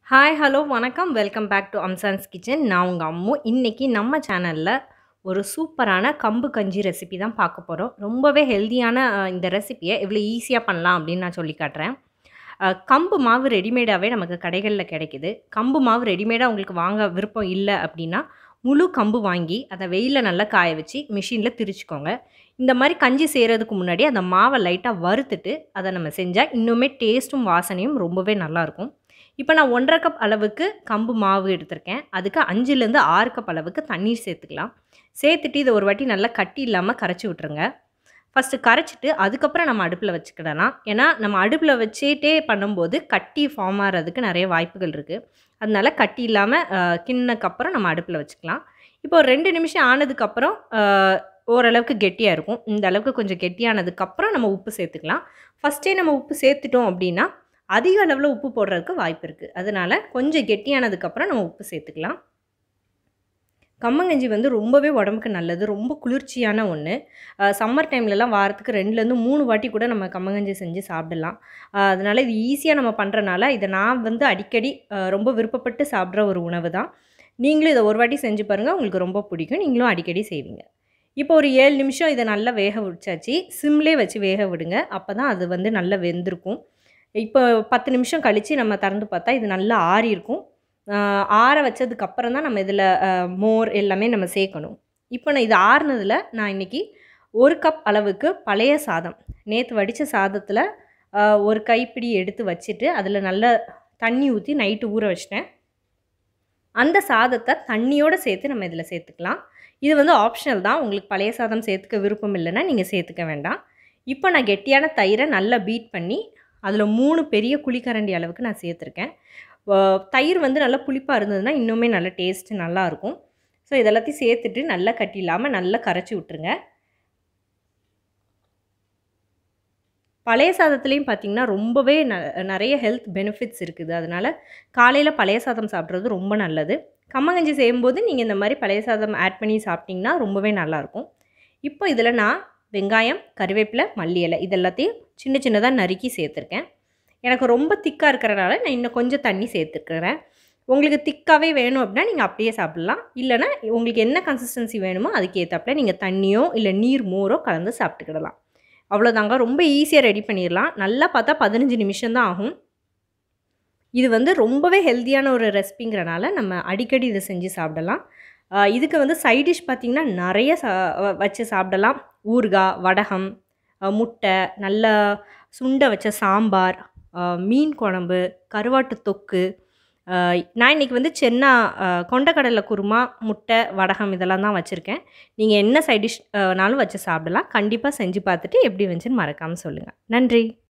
Hi, hello, வணக்கம். Welcome back to Amsan's kitchen. நான் உங்க அம்மு. இன்னைக்கு நம்ம சேனல்ல ஒரு சூப்பரான கம்பு கஞ்சி ரெசிபி தான் பார்க்க போறோம். ரொம்பவே ஹெல்தியான அ இந்த ரெசிபிய எவ்வளோ ஈஸியா பண்ணலாம் அப்படின்னு நான் சொல்லி காட்டுறேன். அ கம்பு மாவு ரெடிமேடாவே நமக்கு கடைகள்ல கிடைக்குது. கம்பு மாவு ரெடிமேடா உங்களுக்கு வாங்க விருப்பம் இல்ல அப்படின்னா, முழு கம்பு வாங்கி அத வெயில்ல நல்லா காய வச்சு மிஷின்ல திரிச்சுக்கோங்க. இந்த மாரி கஞ்சி செய்றதுக்கு முன்னாடி அந்த மாவ லைட்டா வறுத்துட்டு, அத நம்ம செஞ்சா இன்னுமே டேஸ்ட்டும், வாசனையும் ரொம்பவே நல்லாயிருக்கும். இப்ப நான் 1 1/2 கப் அளவுக்கு கம்பு மாவு எடுத்திருக்கேன். அதுக்கு 5லேருந்து 6 கப் அளவுக்கு தண்ணீர் சேர்த்துக்கலாம். சேர்த்துட்டு இத ஒரு வாட்டி நல்லா கட்டி இல்லாம கரைச்சு விட்டுருங்க. ஃபர்ஸ்ட்டு கரைச்சுட்டு அதுக்கப்புறம் நம்ம அடுப்புல வச்சுக்கிடலாம். ஏன்னா, நம்ம அடுப்புல வச்சுட்டே பண்ணும்போது கட்டி ஃபார்ம் ஆறதுக்கு நெறைய வாய்ப்புகள் இருக்கு. அதனால கட்டி இல்லாம அ கிண்டுனதுக்கப்புறம் நம்ம அடுப்புல வச்சுக்கலாம். இப்போ ஒரு 2 நிமிஷம் ஆனதுக்கப்புறம் அ ஓரளவுக்கு கெட்டியா இருக்கும். இந்த அளவுக்கு கொஞ்சம் கெட்டியானதுக்கப்புறம் நம்ம உப்பு சேர்த்துக்கலாம். ஃபர்ஸ்ட்டே நம்ம உப்பு சேர்த்துட்டோம் அப்படின்னா, அதிக அளவுல உப்பு போடுறதுக்கு வாய்ப்பு இருக்கு. அதனால கொஞ்சம் கெட்டியானதுக்கப்புறம் நம்ம உப்பு சேர்த்துக்கலாம். கம்மங்கஞ்சி வந்து ரொம்பவே உடம்புக்கு நல்லது. ரொம்ப குளிர்ச்சியான ஒண்ணு. அ சம்மர் டைம்லலாம் வாரத்துக்கு 2லேருந்து 3 வாட்டி கூட நம்ம கம்மங்கஞ்சி செஞ்சு சாப்பிடலாம். அ அதனால இது ஈஸியா நம்ம பண்றனால, இத நான் வந்து அடிக்கடி அ ரொம்ப விருப்பப்பட்டு சாப்பிடுற ஒரு உணவு தான். நீங்களும் இத ஒரு வாட்டி செஞ்சு பாருங்க. உங்களுக்கு ரொம்ப பிடிக்கும். நீங்களும் அடிக்கடி செய்வீங்க. இப்போ ஒரு 7 நிமிஷம் இத நல்லா வேக வச்சாச்சு. சிம்லயே வச்சு வேக விடுங்க. அப்பதான் அது வந்து நல்லா வெந்திருக்கும். இப்போ 10 நிமிஷம் கழிச்சு நம்ம திறந்து பார்த்தா, இது நல்லா ஆறியிருக்கும். அ ஆற வச்சதுக்கப்புறம் தான் நம்ம இதில அ மோர் எல்லாமே நம்ம சேர்க்கணும். இப்போ நான் இது ஆறுனதில நான் இன்னைக்கு 1 கப் அளவுக்கு பழைய சாதம். நேத்து வடிச்ச சாதத்தில அ ஒரு கைப்பிடி எடுத்து வச்சுட்டு, அதில நல்லா தண்ணி ஊத்தி நைட்டு ஊற வச்சுட்டேன். அந்த சாதத்த தண்ணியோட சேர்த்து நம்ம இதில சேர்த்துக்கலாம். இது வந்து ஆப்ஷனல் தான். உங்களுக்கு பழைய சாதம் சேர்த்துக்க விருப்பம் இல்லன்னா, நீங்க சேர்த்துக்க வேண்டாம். இப்போ நான் கெட்டியான தயிர நல்லா பீட் பண்ணி, அதில 3 பெரிய குழிக்கரண்டி அளவுக்கு நான் சேர்த்துருக்கேன். வ தயிர் வந்து நல்லா புளிப்பா இருந்ததுன்னா, இன்னுமே நல்ல டேஸ்ட் நல்லாயிருக்கும். ஸோ இது எல்லாத்தையும் சேர்த்துட்டு நல்லா கட்டி இல்லாம நல்லா கரைச்சு விட்டுருங்க. பழைய சாதத்திலயும் பார்த்தீங்கன்னா, ரொம்பவே ந நெறைய ஹெல்த் பெனிஃபிட்ஸ் இருக்குது. அதனால காலையில பழைய சாதம் சாப்பிடுறது ரொம்ப நல்லது. கம்மங்கஞ்சி செய்யும்போது நீங்க இந்த மாரி பழைய சாதம் ஆட் பண்ணி சாப்பிட்டீங்கன்னா, ரொம்பவே நல்லாயிருக்கும். இப்போ இதில நான் வெங்காயம், கறிவேப்பில, மல்லி இலை இது எல்லாத்தையும் சின்ன சின்னதா நறுக்கி சேர்த்துருக்கேன். எனக்கு ரொம்ப திக்கா இருக்கிறனால, நான் இன்னும் கொஞ்சம் தண்ணி சேர்த்துக்கிறேன். உங்களுக்கு திக்காவே வேணும் அப்படின்னா, நீங்க அப்படியே சாப்பிடலாம். இல்லன்னா, உங்களுக்கு என்ன கன்சிஸ்டன்சி வேணுமோ அதுக்கு ஏத்தாப்புல நீங்க தண்ணியோ, இல்ல நீர் மோரோ கலந்து சாப்பிட்டுக்கிடலாம். அவ்வளோதாங்க. ரொம்ப ஈஸியா ரெடி பண்ணிரலாம். நல்லா பார்த்தா 15 நிமிஷம் தான் ஆகும். இது வந்து ரொம்பவே ஹெல்தியான ஒரு ரெசிபிங்கிறனால, நம்ம அடிக்கடி இத செஞ்சு சாப்பிடலாம். அ இதுக்கு வந்து சைட் டிஷ் பார்த்தீங்கன்னா, நெறைய ச வ வச்சு சாப்பிடலாம். ஊறுகாய், வடகம், அ முட்டை, நல்லா சுண்ட வச்ச சாம்பார், அ மீன் குழம்பு, கருவாட்டு தொக்கு. அ நான் இன்னைக்கு வந்து சென்னா அ கொண்டைக்கடலை குருமா, முட்டை, வடகம் இதெல்லாம் தான் வச்சிருக்கேன். நீங்க என்ன சைட் டிஷ் அ னாலும் வச்சு சாப்பிடலாம். கண்டிப்பா செஞ்சு பார்த்துட்டு எப்படி வந்துச்சுன்னு மறக்காம சொல்லுங்க. நன்றி.